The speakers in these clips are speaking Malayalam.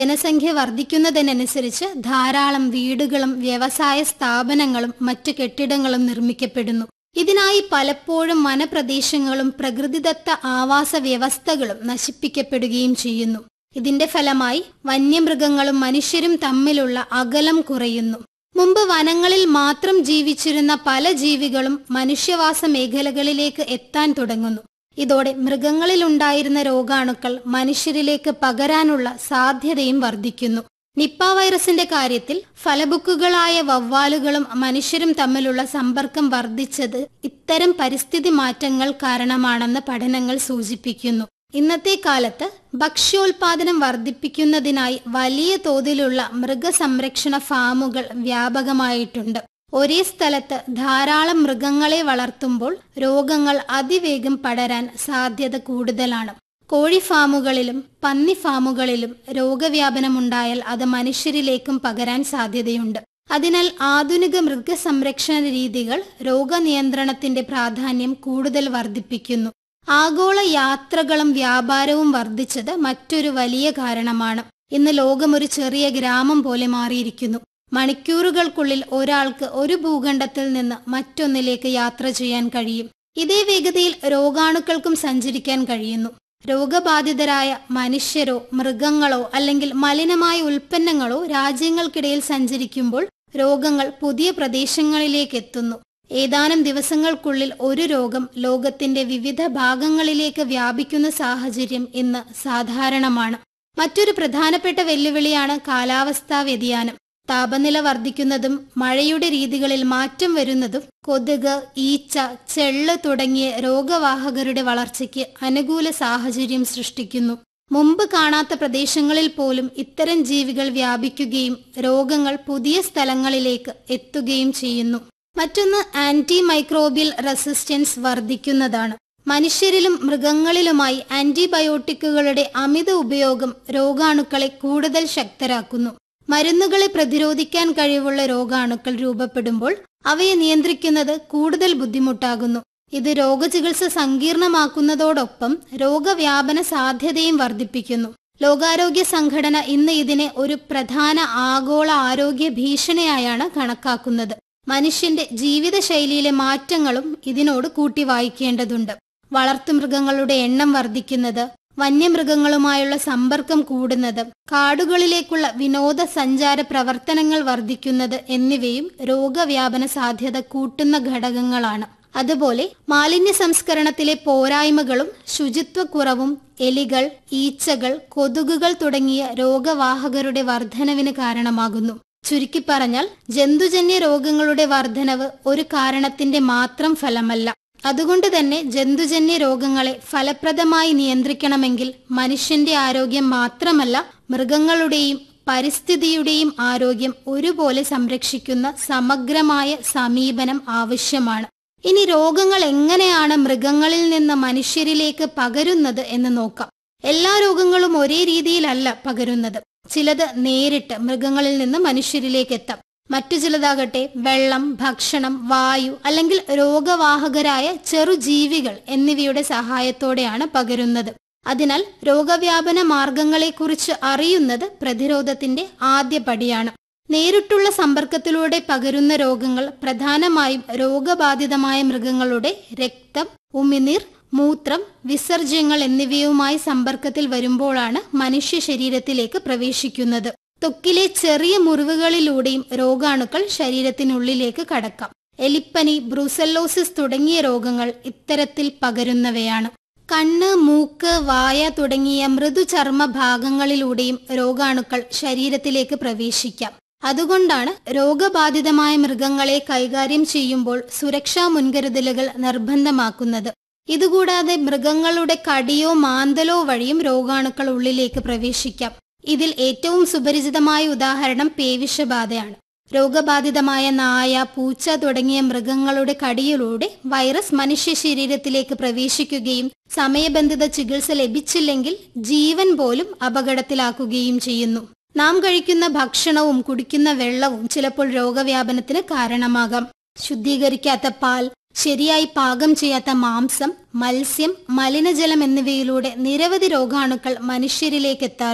ജനസംഖ്യ വർദ്ധിക്കുന്നതിനനുസരിച്ച് ധാരാളം വീടുകളും വ്യവസായ സ്ഥാപനങ്ങളും മറ്റു കെട്ടിടങ്ങളും നിർമ്മിക്കപ്പെടുന്നു ഇതിനായി പലപ്പോഴും വനപ്രദേശങ്ങളും പ്രകൃതിദത്ത ആവാസ വ്യവസ്ഥകളും നശിപ്പിക്കപ്പെടുകയും ചെയ്യുന്നു ഇതിന്റെ ഫലമായി വന്യമൃഗങ്ങളും മനുഷ്യരും തമ്മിലുള്ള അകലം കുറയുന്നു മുമ്പ് വനങ്ങളിൽ മാത്രം ജീവിച്ചിരുന്ന പല ജീവികളും മനുഷ്യവാസ മേഖലകളിലേക്ക് എത്താൻ തുടങ്ങുന്നു ഇതോടെ മൃഗങ്ങളിലുണ്ടായിരുന്ന രോഗാണുക്കൾ മനുഷ്യരിലേക്ക് പകരാനുള്ള സാധ്യതയും വർദ്ധിക്കുന്നു നിപ്പ വൈറസിന്റെ കാര്യത്തിൽ ഫലബുക്കുകളായ വവ്വാലുകളും മനുഷ്യരും തമ്മിലുള്ള സമ്പർക്കം വർദ്ധിച്ചത് ഇത്തരം പരിസ്ഥിതി മാറ്റങ്ങൾ കാരണമാണെന്ന് പഠനങ്ങൾ സൂചിപ്പിക്കുന്നു ഇന്നത്തെ കാലത്ത് ഭക്ഷ്യോൽപാദനം വർദ്ധിപ്പിക്കുന്നതിനായി വലിയ തോതിലുള്ള മൃഗസംരക്ഷണ ഫാമുകൾ വ്യാപകമായിട്ടുണ്ട് ഒരേ സ്ഥലത്ത് ധാരാളം മൃഗങ്ങളെ വളർത്തുമ്പോൾ രോഗങ്ങൾ അതിവേഗം പടരാൻ സാധ്യത കൂടുതലാണ് കോഴി ഫാമുകളിലും പന്നി ഫാമുകളിലും രോഗവ്യാപനമുണ്ടായാൽ അത് മനുഷ്യരിലേക്കും പകരാൻ സാധ്യതയുണ്ട് അതിനാൽ ആധുനിക മൃഗസംരക്ഷണ രീതികൾ രോഗനിയന്ത്രണത്തിന്റെ പ്രാധാന്യം കൂടുതൽ വർദ്ധിപ്പിക്കുന്നു ആഗോള യാത്രകളും വ്യാപാരവും വർദ്ധിച്ചത് മറ്റൊരു വലിയ കാരണമാണ് ഇന്ന് ലോകം ഒരു ചെറിയ ഗ്രാമം പോലെ മാറിയിരിക്കുന്നു മണിക്കൂറുകൾക്കുള്ളിൽ ഒരാൾക്ക് ഒരു ഭൂഖണ്ഡത്തിൽ നിന്ന് മറ്റൊന്നിലേക്ക് യാത്ര ചെയ്യാൻ കഴിയും ഇതേ വേഗതയിൽ രോഗാണുക്കൾക്കും സഞ്ചരിക്കാൻ കഴിയുന്നു രോഗബാധിതരായ മനുഷ്യരോ മൃഗങ്ങളോ അല്ലെങ്കിൽ മലിനമായ ഉൽപ്പന്നങ്ങളോ രാജ്യങ്ങൾക്കിടയിൽ സഞ്ചരിക്കുമ്പോൾ രോഗങ്ങൾ പുതിയ പ്രദേശങ്ങളിലേക്ക് എത്തുന്നു ഏതാനും ദിവസങ്ങൾക്കുള്ളിൽ ഒരു രോഗം ലോകത്തിന്റെ വിവിധ ഭാഗങ്ങളിലേക്ക് വ്യാപിക്കുന്ന സാഹചര്യം ഇന്ന് സാധാരണമാണ് മറ്റൊരു പ്രധാനപ്പെട്ട വെല്ലുവിളിയാണ് കാലാവസ്ഥാ വ്യതിയാനം താപനില വർദ്ധിക്കുന്നതും മഴയുടെ രീതികളിൽ മാറ്റം വരുന്നതും കൊതുക് ഈച്ച ചെള്ള് തുടങ്ങിയ രോഗവാഹകരുടെ വളർച്ചയ്ക്ക് അനുകൂല സാഹചര്യം സൃഷ്ടിക്കുന്നു മുമ്പ് കാണാത്ത പ്രദേശങ്ങളിൽ പോലും ഇത്തരം ജീവികൾ വ്യാപിക്കുകയും രോഗങ്ങൾ പുതിയ സ്ഥലങ്ങളിലേക്ക് എത്തുകയും ചെയ്യുന്നു മറ്റൊന്ന് ആന്റി മൈക്രോബിയൽ റെസിസ്റ്റൻസ് വർദ്ധിക്കുന്നതാണ് മനുഷ്യരിലും മൃഗങ്ങളിലുമായി ആന്റിബയോട്ടിക്കുകളുടെ അമിത ഉപയോഗം രോഗാണുക്കളെ കൂടുതൽ ശക്തരാക്കുന്നു മരുന്നുകളെ പ്രതിരോധിക്കാൻ കഴിവുള്ള രോഗാണുക്കൾ രൂപപ്പെടുമ്പോൾ അവയെ നിയന്ത്രിക്കുന്നത് കൂടുതൽ ബുദ്ധിമുട്ടാകുന്നു ഇത് രോഗചികിത്സ സങ്കീർണമാക്കുന്നതോടൊപ്പം രോഗവ്യാപന സാധ്യതയും വർദ്ധിപ്പിക്കുന്നു ലോകാരോഗ്യ സംഘടന ഇന്ന് ഇതിനെ ഒരു പ്രധാന ആഗോള ആരോഗ്യ ഭീഷണിയായാണ് കണക്കാക്കുന്നത് മനുഷ്യന്റെ ജീവിതശൈലിയിലെ മാറ്റങ്ങളും ഇതിനോട് കൂട്ടി വായിക്കേണ്ടതുണ്ട് വളർത്തുമൃഗങ്ങളുടെ എണ്ണം വർദ്ധിക്കുന്നത് വന്യമൃഗങ്ങളുമായുള്ള സമ്പർക്കം കൂടുന്നത് കാടുകളിലേക്കുള്ള വിനോദസഞ്ചാര പ്രവർത്തനങ്ങൾ വർദ്ധിക്കുന്നത് എന്നിവയും രോഗവ്യാപന സാധ്യത കൂട്ടുന്ന ഘടകങ്ങളാണ് അതുപോലെ മാലിന്യ സംസ്കരണത്തിലെ പോരായ്മകളും ശുചിത്വക്കുറവും എലികൾ ഈച്ചകൾ കൊതുകുകൾ തുടങ്ങിയ രോഗവാഹകരുടെ വർധനവിന് കാരണമാകുന്നു ചുരുക്കി പറഞ്ഞാൽ ജന്തുജന്യ രോഗങ്ങളുടെ വർധനവ് ഒരു കാരണത്തിന്റെ മാത്രം ഫലമല്ല അതുകൊണ്ട് തന്നെ ജന്തുജന്യ രോഗങ്ങളെ ഫലപ്രദമായി നിയന്ത്രിക്കണമെങ്കിൽ മനുഷ്യന്റെ ആരോഗ്യം മാത്രമല്ല മൃഗങ്ങളുടെയും പരിസ്ഥിതിയുടെയും ആരോഗ്യം ഒരുപോലെ സംരക്ഷിക്കുന്ന സമഗ്രമായ സമീപനം ആവശ്യമാണ് ഇനി രോഗങ്ങൾ എങ്ങനെയാണ് മൃഗങ്ങളിൽ നിന്ന് മനുഷ്യരിലേക്ക് പകരുന്നത് എന്ന് നോക്കാം എല്ലാ രോഗങ്ങളും ഒരേ രീതിയിലല്ല പകരുന്നത് ചിലത് നേരിട്ട് മൃഗങ്ങളിൽ നിന്ന് മനുഷ്യരിലേക്ക് എത്താം മറ്റു ചിലതാകട്ടെ വെള്ളം ഭക്ഷണം വായു അല്ലെങ്കിൽ രോഗവാഹകരായ ചെറുജീവികൾ എന്നിവയുടെ സഹായത്തോടെയാണ് പകരുന്നത് അതിനാൽ രോഗവ്യാപന മാർഗങ്ങളെക്കുറിച്ച് അറിയുന്നത് പ്രതിരോധത്തിന്റെ ആദ്യ പടിയാണ് നേരിട്ടുള്ള സമ്പർക്കത്തിലൂടെ പകരുന്ന രോഗങ്ങൾ പ്രധാനമായും രോഗബാധിതമായ മൃഗങ്ങളുടെ രക്തം ഉമിനീർ മൂത്രം വിസർജ്യങ്ങൾ എന്നിവയുമായി സമ്പർക്കത്തിൽ വരുമ്പോഴാണ് മനുഷ്യ ശരീരത്തിലേക്ക് പ്രവേശിക്കുന്നത് ത്വക്കിലെ ചെറിയ മുറിവുകളിലൂടെയും രോഗാണുക്കൾ ശരീരത്തിനുള്ളിലേക്ക് കടക്കാം എലിപ്പനി ബ്രൂസല്ലോസിസ് തുടങ്ങിയ രോഗങ്ങൾ ഇത്തരത്തിൽ പകരുന്നവയാണ് കണ്ണ് മൂക്ക് വായ തുടങ്ങിയ മൃദുചർമ്മ ഭാഗങ്ങളിലൂടെയും രോഗാണുക്കൾ ശരീരത്തിലേക്ക് പ്രവേശിക്കാം അതുകൊണ്ടാണ് രോഗബാധിതമായ മൃഗങ്ങളെ കൈകാര്യം ചെയ്യുമ്പോൾ സുരക്ഷാ മുൻകരുതലുകൾ നിർബന്ധമാക്കുന്നത് ഇതുകൂടാതെ മൃഗങ്ങളുടെ കടിയോ മാന്തലോ വഴിയും രോഗാണുക്കൾ ഉള്ളിലേക്ക് പ്രവേശിക്കാം ഇതിൽ ഏറ്റവും സുപരിചിതമായ ഉദാഹരണം പേവിഷബാധയാണ് രോഗബാധിതമായ നായ പൂച്ച തുടങ്ങിയ മൃഗങ്ങളുടെ കടിയിലൂടെ വൈറസ് മനുഷ്യ ശരീരത്തിലേക്ക് പ്രവേശിക്കുകയും സമയബന്ധിത ചികിത്സ ലഭിച്ചില്ലെങ്കിൽ ജീവൻ പോലും അപകടത്തിലാക്കുകയും ചെയ്യുന്നു നാം കഴിക്കുന്ന ഭക്ഷണവും കുടിക്കുന്ന വെള്ളവും ചിലപ്പോൾ രോഗവ്യാപനത്തിന് കാരണമാകാം ശുദ്ധീകരിക്കാത്ത പാൽ ശരിയായി പാകം ചെയ്യാത്ത മാംസം മത്സ്യം മലിനജലം എന്നിവയിലൂടെ നിരവധി രോഗാണുക്കൾ മനുഷ്യരിലേക്ക് എത്താറുണ്ട്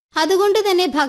അതുകൊണ്ട് തന്നെ